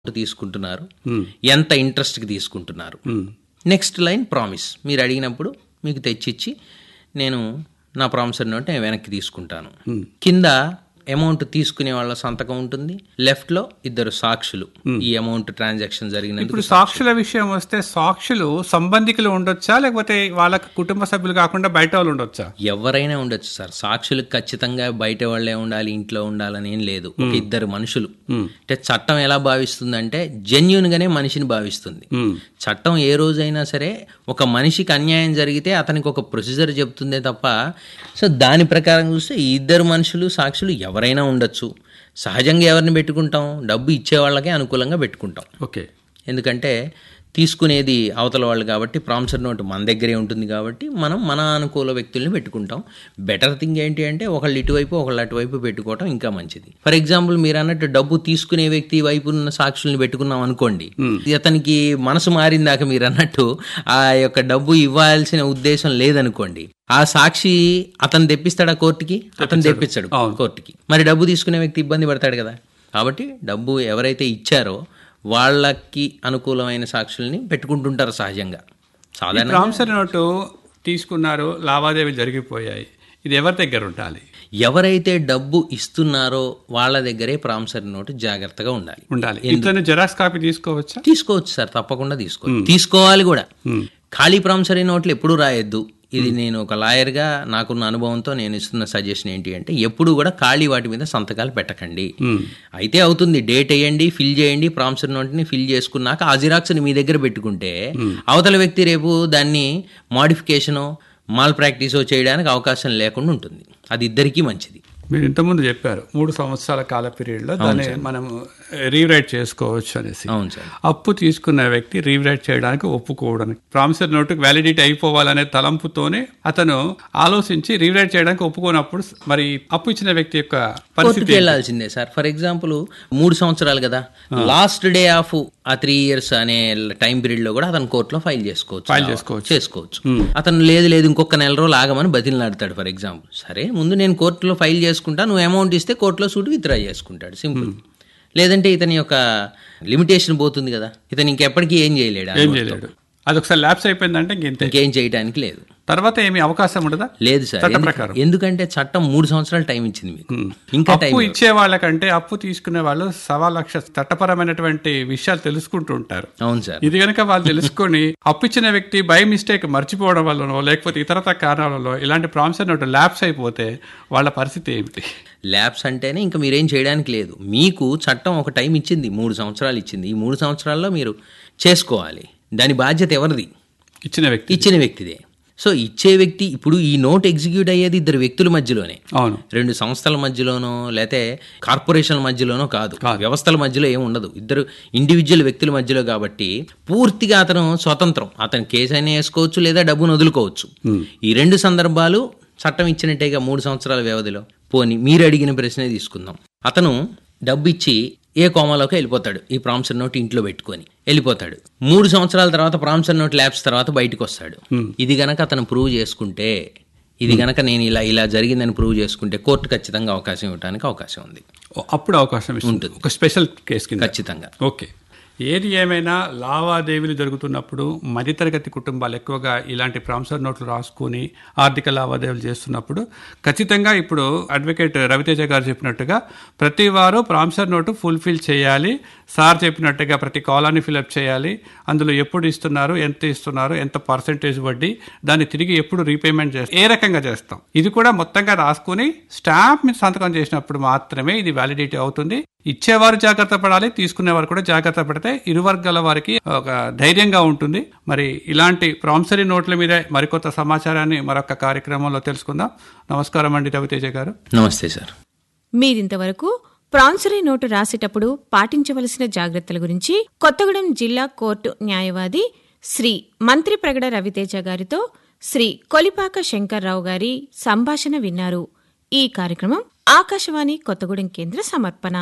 తీసుకుంటున్నారు ఎంత ఇంట్రెస్ట్కి తీసుకుంటున్నారు నెక్స్ట్ లైన్ ప్రామిస్ మీరు అడిగినప్పుడు మీకు తెచ్చిచ్చి నేను నా ప్రామిసర్ నోట్ నేను వెనక్కి తీసుకుంటాను కింద అమౌంట్ తీసుకునే వాళ్ళ సంతకం ఉంటుంది లెఫ్ట్ లో ఇద్దరు సాక్షులు ఈ అమౌంట్ ట్రాన్సాక్షన్ జరిగినందుకు ఇప్పుడు సాక్షుల విషయం వస్తే సాక్షులు సంబంధికులు ఉండొచ్చా లేకపోతే వాళ్ళ కుటుంబ సభ్యులు కాకుండా బయట వాళ్ళు ఉండొచ్చా ఎవరైనా ఉండొచ్చు సార్ సాక్షులకు ఖచ్చితంగా బయట వాళ్ళే ఉండాలి ఇంట్లో ఉండాలని ఏం లేదు ఒక ఇద్దరు మనుషులు అంటే చట్టం ఎలా భావిస్తుందంటే జెన్యున్ గానే మనిషిని భావిస్తుంది చట్టం ఏ రోజైనా సరే ఒక మనిషికి అన్యాయం జరిగితే అతనికి ఒక ప్రొసీజర్ చెప్తుందే తప్ప సో దాని ప్రకారం చూస్తే ఈ ఇద్దరు మనుషులు సాక్షులు ఎవరైనా ఉండొచ్చు సహజంగా ఎవరిని పెట్టుకుంటాం డబ్బు ఇచ్చే వాళ్ళకే అనుకూలంగా పెట్టుకుంటాం ఓకే ఎందుకంటే తీసుకునేది అవతల వాళ్ళు కాబట్టి ప్రామిసర్ నోట్ మన దగ్గరే ఉంటుంది కాబట్టి మనం మన అనుకూల వ్యక్తుల్ని పెట్టుకుంటాం బెటర్ థింగ్ ఏంటి అంటే ఒకళ్ళు ఇటువైపు ఒకళ్ళు అటువైపు పెట్టుకోవటం ఇంకా మంచిది ఫర్ ఎగ్జాంపుల్ మీరు అన్నట్టు డబ్బు తీసుకునే వ్యక్తి వైపు ఉన్న సాక్షుల్ని పెట్టుకున్నాం అనుకోండి అతనికి మనసు మారిందాక మీరు అన్నట్టు ఆ యొక్క డబ్బు ఇవ్వాల్సిన ఉద్దేశం లేదనుకోండి ఆ సాక్షి అతను తెప్పిస్తాడా కోర్టుకి అతను తెప్పించాడు కోర్టుకి మరి డబ్బు తీసుకునే వ్యక్తి ఇబ్బంది పడతాడు కదా కాబట్టి డబ్బు ఎవరైతే ఇచ్చారో వాళ్ళకి అనుకూలమైన సాక్షుల్ని పెట్టుకుంటుంటారు సహజంగా సాధారణ ప్రామిసరీ నోటు తీసుకున్నారు లావాదేవీలు జరిగిపోయాయి ఇది ఎవరి దగ్గర ఉండాలి ఎవరైతే డబ్బు ఇస్తున్నారో వాళ్ళ దగ్గరే ప్రామిసరీ నోటు జాగ్రత్తగా ఉండాలి ఉండాలి ఇతను జెరాక్స్ కాపీ తీసుకోవచ్చా తీసుకోవచ్చు సార్ తప్పకుండా తీసుకోవచ్చు తీసుకోవాలి కూడా ఖాళీ ప్రామిసరీ నోట్లు ఎప్పుడు రాయొద్దు ఇది నేను ఒక లాయర్గా నాకున్న అనుభవంతో నేను ఇస్తున్న సజెషన్ ఏంటి అంటే ఎప్పుడు కూడా ఖాళీ వాటి మీద సంతకాలు పెట్టకండి అయితే అవుతుంది డేట్ వేయండి ఫిల్ చేయండి ప్రామిసరీ నోట్ని ఫిల్ చేసుకున్నాక ఆ జిరాక్స్ని మీ దగ్గర పెట్టుకుంటే అవతల వ్యక్తి రేపు దాన్ని మాడిఫికేషనో మాల్ ప్రాక్టీసో చేయడానికి అవకాశం లేకుండా ఉంటుంది అది ఇద్దరికీ మంచిది మీరు ఇంతకుముందు చెప్పారు మూడు సంవత్సరాల కాల పీరియడ్లో దాన్ని మనం రీరైట్ చేసుకోవచ్చు అనేసి అవును సార్ అప్పు తీసుకున్న వ్యక్తి రీరైట్ చేయడానికి ఒప్పుకోవడానికి ప్రామిసర్ నోటుకు వ్యాలిడిటీ అయిపోవాలనే తలంపుతోనే అతను ఆలోచించి రీరైట్ చేయడానికి ఒప్పుకోనప్పుడు మరి అప్పు ఇచ్చిన వ్యక్తి యొక్క పరిస్థితి కోర్టుకి వెళ్ళాల్సిందే సార్ ఫర్ ఎగ్జాంపుల్ మూడు సంవత్సరాలు కదా లాస్ట్ డే ఆఫ్ ఆ త్రీ ఇయర్స్ అనే టైం పీరియడ్ లో కూడా అతను కోర్టులో ఫైల్ చేసుకోవచ్చు ఫైల్ చేసుకోవచ్చు. చేసుకోవచ్చు అతను లేదు లేదు ఇంకొక నెల రోజులు ఆగమని బతిలాడతాడు ఫర్ ఎగ్జాంపుల్ సరే ముందు నేను కోర్టులో ఫైల్ చేసుకుంటా నువ్వు అమౌంట్ ఇస్తే కోర్టులో సూట్ విత్డ్రా చేసుకుంటాడు సింపుల్ లేదంటే ఇతని యొక్క లిమిటేషన్ పోతుంది కదా ఇతను ఇంకెప్పటికీ ఏం చేయలేడు ఏం చేయలేడు అది ఒకసారి ల్యాబ్స్ అయిపోయిందంటే ఇంకెంతే ఇంకేం చేయడానికి లేదు తర్వాత ఏమి అవకాశం ఉండదా లేదు సార్ చట్ట ఎందు- ప్రకారం. ఎందుకంటే చట్టం మూడు సంవత్సరాలు టైం ఇచ్చింది మీకు ఇంకా టైం అప్పు ఇచ్చే వాళ్ళకంటే అప్పు తీసుకునే వాళ్ళు సవా లక్ష చట్టపరమైనటువంటి విషయాలు తెలుసుకుంటూ ఉంటారు అవును సార్ ఇది కనుక వాళ్ళు తెలుసుకొని అప్పు ఇచ్చిన వ్యక్తి బై మిస్టేక్ మర్చిపోవడం వల్లనో లేకపోతే ఇతరత కారణాలలో ఇలాంటి ప్రామిసర్ నోట్ ల్యాబ్స్ అయిపోతే వాళ్ళ పరిస్థితి ఏమిటి ల్యాబ్స్ అంటేనే ఇంకా మీరేం చేయడానికి లేదు మీకు చట్టం ఒక టైం ఇచ్చింది మూడు సంవత్సరాలు ఇచ్చింది ఈ మూడు సంవత్సరాల్లో మీరు చేసుకోవాలి దాని బాధ్యత ఎవరిది ఇచ్చిన వ్యక్తి ఇచ్చిన వ్యక్తిదే సో ఇచ్చే వ్యక్తి ఇప్పుడు ఈ నోట్ ఎగ్జిక్యూట్ అయ్యేది ఇద్దరు వ్యక్తుల మధ్యలోనే అవును రెండు సంస్థల మధ్యలోనో లేతే కార్పొరేషన్ల మధ్యలోనో కాదు వ్యవస్థల మధ్యలో ఏమి ఉండదు ఇద్దరు ఇండివిజువల్ వ్యక్తుల మధ్యలో కాబట్టి పూర్తిగా అతను స్వతంత్రం అతను కేసు అయినా వేసుకోవచ్చు లేదా డబ్బును వదులుకోవచ్చు ఈ రెండు సందర్భాలు చట్టం ఇచ్చినట్టేగా మూడు సంవత్సరాల వ్యవధిలో పోని మీరు అడిగిన ప్రశ్నే తీసుకుందాం అతను డబ్బు ఇచ్చి ఏ కోమాలోకి వెళ్ళిపోతాడు ఈ ప్రామిసర్ నోట్ ఇంట్లో పెట్టుకొని వెళ్ళిపోతాడు మూడు సంవత్సరాల తర్వాత ప్రామిసర్ నోట్ ల్యాబ్స్ తర్వాత బయటకు వస్తాడు ఇది గనక అతను ప్రూవ్ చేసుకుంటే ఇది గనక నేను ఇలా ఇలా జరిగిందని ప్రూవ్ చేసుకుంటే కోర్టు ఖచ్చితంగా అవకాశం ఇవ్వడానికి అవకాశం ఉంది ఓ, అప్పుడు అవకాశం ఇస్తుంది ఒక స్పెషల్ కేసు కింద ఖచ్చితంగా ఓకే ఏది ఏమైనా లావాదేవీలు జరుగుతున్నప్పుడు మధ్యతరగతి కుటుంబాలు ఎక్కువగా ఇలాంటి ప్రామిసర్ నోట్లు రాసుకొని ఆర్థిక లావాదేవీలు చేస్తున్నప్పుడు ఖచ్చితంగా ఇప్పుడు అడ్వకేట్ రవితేజ గారు చెప్పినట్టుగా ప్రతి వారు ప్రామిసర్ నోటు ఫుల్ఫిల్ చేయాలి సార్ చెప్పినట్టుగా ప్రతి కాలాన్ని ఫిలప్ చేయాలి అందులో ఎప్పుడు ఇస్తున్నారు ఎంత ఇస్తున్నారు ఎంత పర్సెంటేజ్ వడ్డీ దాన్ని తిరిగి ఎప్పుడు రీపేమెంట్ చేస్తాం ఏ రకంగా చేస్తాం ఇది కూడా మొత్తంగా రాసుకుని స్టాంప్ మీద సంతకం చేసినప్పుడు మాత్రమే ఇది వ్యాలిడిటీ అవుతుంది ఇచ్చేవారు జాగ్రత్త పడాలి తీసుకునేవారు కూడా జాగ్రత్త పడితే ఇరు వర్గాల వారికి ఒక ధైర్యంగా ఉంటుంది మరి ఇలాంటి ప్రామిసరీ నోట్ల మీద మరికొత్త సమాచారాన్ని మరొక కార్యక్రమంలో తెలుసుకుందాం నమస్కారం అండి రవితేజ గారు నమస్తే సార్ మీరింతవరకు ప్రాన్సరీ నోటు రాసేటప్పుడు పాటించవలసిన జాగ్రత్తల గురించి కొత్తగూడెం జిల్లా కోర్టు న్యాయవాది శ్రీ మంత్రి ప్రగడ రవితేజ గారితో శ్రీ కొలిపాక శంకర్రావు గారి సంభాషణ విన్నారు ఈ కార్యక్రమం ఆకాశవాణి కొత్తగూడెం కేంద్ర సమర్పణ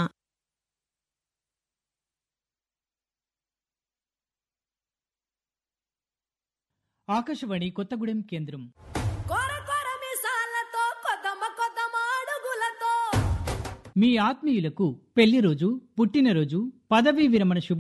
ఆకాశవాణి కొత్తగూడెం కేంద్రం కొర కొర మిసాలతో కొద్దమ కొద్దమ అడుగులతో మీ ఆత్మీయులకు పెళ్లి రోజు పుట్టినరోజు పదవీ విరమణ శుభ